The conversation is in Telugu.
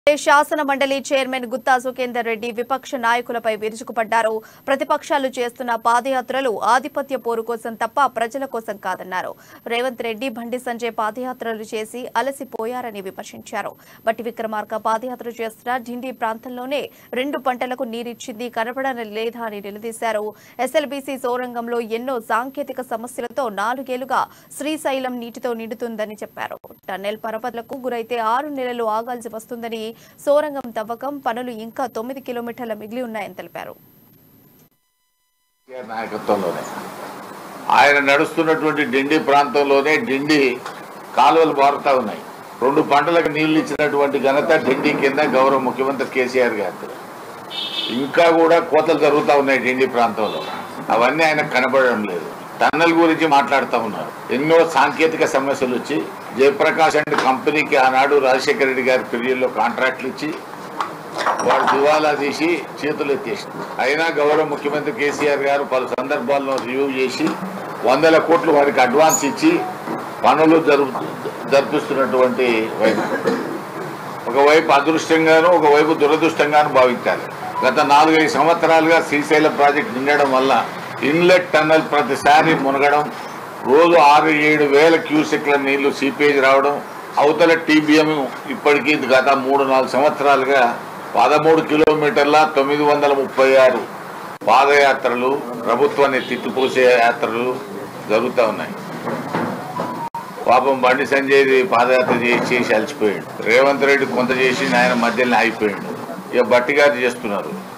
శాసన మండలి చైర్మన్ గుత్తా సుఖేందర్ రెడ్డి విపక్ష నాయకులపై విరుచుకుపడ్డారు ప్రతిపక్షాలు చేస్తున్న పాదయాత్రలు ఆధిపత్య పోరు కోసం తప్ప ప్రజల కోసం కాదన్నారు రేవంత్ రెడ్డి బండి సంజయ్ పాదయాత్రలు చేసి అలసిపోయారని విమర్శించారు బట్టి విక్రమార్క పాదయాత్ర చేస్తున్న ఢిండి ప్రాంతంలోనే రెండు పంటలకు నీరిచ్చింది కనపడని లేదా అని నిలదీశారు ఎస్ఎల్బీసీ సోరంగంలో ఎన్నో సాంకేతిక సమస్యలతో నాలుగేళ్లుగా శ్రీశైలం నీటితో నిండుతుందని చెప్పారు టన్నెల్ పరపతులకు గురైతే ఆరు నెలలు ఆగాల్సి వస్తుందని సోరంగం తవ్వకం పనులు ఇంకా తొమ్మిది కిలోమీటర్ల మిగిలి ఉన్నాయని తెలిపారు కేసీఆర్ నాయకత్వంలోనే ఆయన నడుస్తున్నటువంటి డిండి ప్రాంతంలోనే డిండి కాలువలు మారుతా ఉన్నాయి రెండు పంటలకు నీళ్లు ఇచ్చినటువంటి ఘనత డిండి కింద గౌరవ ముఖ్యమంత్రి కేసీఆర్ గారి ఇంకా కూడా కోతలు జరుగుతూ ఉన్నాయి డిండి ప్రాంతంలో అవన్నీ ఆయనకు కనబడడం లేదు టన్నల్ గురించి మాట్లాడుతూ ఉన్నారు ఎన్నో సాంకేతిక సమస్యలు వచ్చి జయప్రకాష్ అండ్ కంపెనీకి ఆనాడు రాజశేఖర రెడ్డి గారి పీరియడ్లో కాంట్రాక్ట్లు ఇచ్చి వాడు దివాలా తీసి చేతులు ఎత్తేసి అయినా గౌరవ ముఖ్యమంత్రి కేసీఆర్ గారు పలు సందర్భాల్లో రివ్యూ చేసి వందల కోట్లు వారికి అడ్వాన్స్ ఇచ్చి పనులు జరుపు జరిపిస్తున్నటువంటి వైపు ఒకవైపు అదృష్టంగాను ఒకవైపు దురదృష్టంగాను భావించాలి గత నాలుగైదు సంవత్సరాలుగా శ్రీశైలం ప్రాజెక్ట్ నిండడం వల్ల ఇన్లెట్ టన్నల్ ప్రతిసారి మునగడం రోజు ఆరు ఏడు వేల క్యూసెక్ల నీళ్లు సీపేజ్ రావడం అవతల టీబీఎం ఇప్పటికీ గత మూడు నాలుగు సంవత్సరాలుగా పదమూడు కిలోమీటర్ల తొమ్మిది వందల ముప్పై ఆరు పాదయాత్రలు ప్రభుత్వాన్ని తిట్టిపోసే యాత్రలు జరుగుతూ ఉన్నాయి పాపం బండి సంజయ్ పాదయాత్ర చేసి చేసి అలసిపోయాడు రేవంత్ రెడ్డి కొంత చేసి ఆయన మధ్యలో అయిపోయాడు ఇక బట్టి గారు చేస్తున్నారు